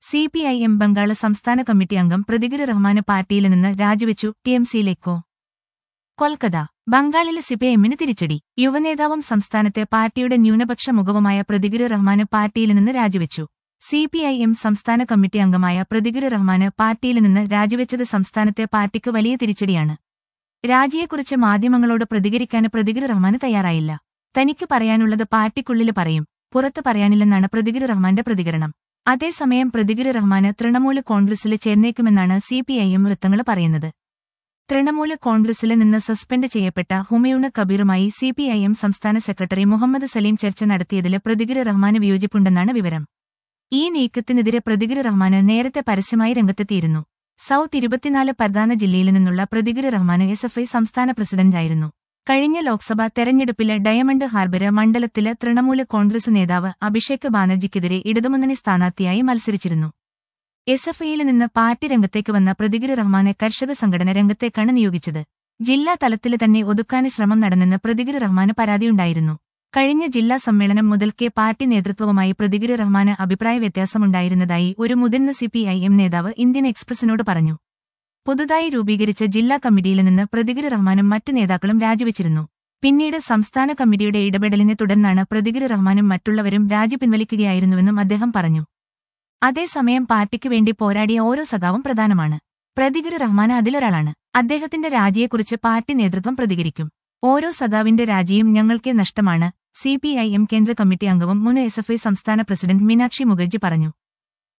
C P I M Bengal സംസ്ഥാന committee അംഗം പ്രതിഗിർ റഹ്മാന് പാർട്ടിയിൽ നിന്ന് രാജിവെച്ചു ടി എം സിയിലേക്കോ കൊൽക്കത്ത ബംഗാളിലെ സിപിഐഎമ്മിന് തിരിച്ചടി യുവനേതാവും സംസ്ഥാനത്തെ പാർട്ടിയുടെ ന്യൂനപക്ഷ മുഖവുമായ പ്രതിഗിർ റഹ്മാന് പാർട്ടിയിൽ നിന്ന് രാജിവെച്ചു സിപിഐഎം സംസ്ഥാന കമ്മിറ്റി അംഗമായ പ്രതിഗിർ റഹ്മാന് പാർട്ടിയിൽ നിന്ന് രാജിവെച്ചത് സംസ്ഥാനത്തെ പാർട്ടിക്ക് വലിയ തിരിച്ചടിയാണ് രാജിയെക്കുറിച്ച് മാധ്യമങ്ങളോട് പ്രതികരിക്കാൻ പ്രതിഗിർ റഹ്മാന് തയ്യാറായില്ല തനിക്ക് പറയാനുള്ളത് പാർട്ടിക്കുള്ളിൽ പറയും പുറത്ത് പറയാനില്ലെന്നാണ് പ്രതിഗിർ റഹ്മാന്റെ പ്രതികരണം അതേസമയം പ്രതിഗിർ റഹ്മാന് തൃണമൂല് കോൺഗ്രസിൽ ചേർന്നേക്കുമെന്നാണ് സിപിഐഎം വൃത്തങ്ങൾ പറയുന്നത് തൃണമൂല് കോൺഗ്രസിൽ നിന്ന് സസ്പെൻഡ് ചെയ്യപ്പെട്ട ഹുമയൂണ് കബീറുമായി സിപിഐഎം സംസ്ഥാന സെക്രട്ടറി മുഹമ്മദ് സലീം ചർച്ച നടത്തിയതിൽ പ്രതിഗിർ റഹ്മാന് വിയോജിപ്പുണ്ടെന്നാണ് വിവരം ഈ നീക്കത്തിനെതിരെ പ്രതിഗിർ റഹ്മാന് നേരത്തെ പരസ്യമായി രംഗത്തെത്തിയിരുന്നു സൗത്ത് ഇരുപത്തിനാല് പർഗാന ജില്ലയിൽ നിന്നുള്ള പ്രതിഗിർ റഹ്മാന് എസ് എഫ് ഐ സംസ്ഥാന പ്രസിഡന്റായിരുന്നു കഴിഞ്ഞ ലോക്സഭാ തെരഞ്ഞെടുപ്പില് ഡയമണ്ട് ഹാർബര് മണ്ഡലത്തില് തൃണമൂല് കോൺഗ്രസ് നേതാവ് അഭിഷേക് ബാനർജിക്കെതിരെ ഇടതുമുന്നണി സ്ഥാനാർത്ഥിയായി മത്സരിച്ചിരുന്നു എസ് എഫ് ഐയിൽ നിന്ന് പാർട്ടി രംഗത്തേക്ക് വന്ന പ്രതിഗിർ റഹ്മാനെ കർഷക സംഘടന രംഗത്തേക്കാണ് നിയോഗിച്ചത് ജില്ലാ തലത്തില് തന്നെ ഒതുക്കാന് ശ്രമം നടന്നെന്ന് പ്രതിഗിർ റഹ്മാന് പരാതിയുണ്ടായിരുന്നു കഴിഞ്ഞ ജില്ലാ സമ്മേളനം മുതൽക്കേ പാർട്ടി നേതൃത്വവുമായി പ്രതിഗിർ റഹ്മാന് അഭിപ്രായ വ്യത്യാസമുണ്ടായിരുന്നതായി ഒരു മുതിർന്ന സിപിഐഎം നേതാവ് ഇന്ത്യൻ എക്സ്പ്രസിനോട് പറഞ്ഞു പുതുതായി രൂപീകരിച്ച ജില്ലാ കമ്മിറ്റിയിൽ നിന്ന് പ്രതിഗിർ റഹ്മാനും മറ്റ് നേതാക്കളും രാജിവെച്ചിരുന്നു പിന്നീട് സംസ്ഥാന കമ്മിറ്റിയുടെ ഇടപെടലിനെ തുടർന്നാണ് പ്രതിഗിർ റഹ്മാനും മറ്റുള്ളവരും രാജി പിൻവലിക്കുകയായിരുന്നുവെന്നും അദ്ദേഹം പറഞ്ഞു അതേസമയം പാർട്ടിക്ക് വേണ്ടി പോരാടിയ ഓരോ സഖാവും പ്രധാനമാണ് പ്രതിഗിർ റഹ്മാൻ അതിലൊരാളാണ് അദ്ദേഹത്തിന്റെ രാജിയെക്കുറിച്ച് പാർട്ടി നേതൃത്വം പ്രതികരിക്കും ഓരോ സഖാവിന്റെ രാജിയും ഞങ്ങൾക്ക് നഷ്ടമാണ് സിപിഐഎം കേന്ദ്ര കമ്മിറ്റി അംഗവും മുൻ എസ് എഫ് ഐ സംസ്ഥാന പ്രസിഡന്റ് മീനാക്ഷി മുഖർജി പറഞ്ഞു